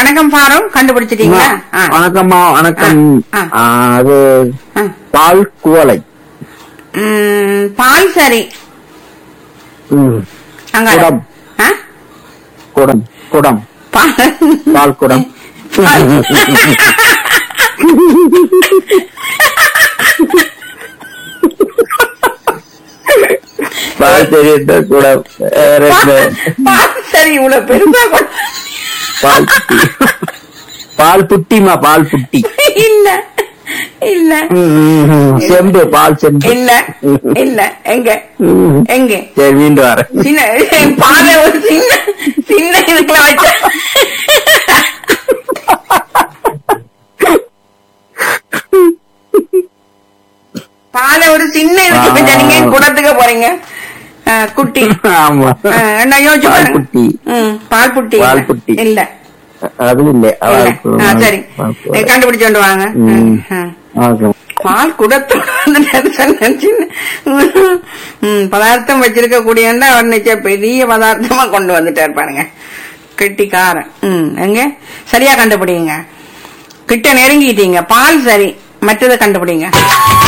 வணக்கம் பாரும் கண்டுபிடிச்சிட்டீங்களா ஆ. வணக்கம்மா வணக்கம் ஆ, ஆ, அது ஆ. பால் குவளை ம், பால் சரி ம். அங்க குடம். ஆ? குடம் குடம் பால் பால் குடம் பால். பால் தெரியுது குடம் வேற என்ன? பால் சரி இவ்வளவு பெருசா கொண்டு- பால் புட்டி பால் புட்டிமா பால் புட்டி இல்ல இல்ல ம், ம், ம். செம்பு பால் செம்பு இல்ல இல்ல எங்க ம். எங்க சரி மீண்டும் வரேன் சின்ன பாலை ஒரு சின்ன சின்ன இதுக்குள்ள வச்ச பாலை ஒரு சின்ன இதுக்கு வச்ச நீங்க குடத்துக்கு போறீங்க ஆ, குட்டி ஆமா ஆ, என்ன யோசிச்சு பால் பாருங்க. புட்டி. ம், பால் புட்டி இல்ல. பால் புட்டி. இல்ல அது இல்ல இல்ல. ஆ, சரி கண்டுபிடிச்சு கொண்டு வாங்க ம். ஆ. ஓகே பால் குடத்தோட வந்து நெரிசல் சின்ன ம், பதார்த்தம் வச்சிருக்க கூடியண்டா அவர் நிச்சயம் பெரிய பதார்த்தமா கொண்டு வந்துட்டார் பாருங்க கெட்டிக்காரன் ம் எங்க சரியா கண்டுபிடிங்க கிட்ட நெருங்கிட்டீங்க பால் சரி மற்றதை கண்டுபிடிங்க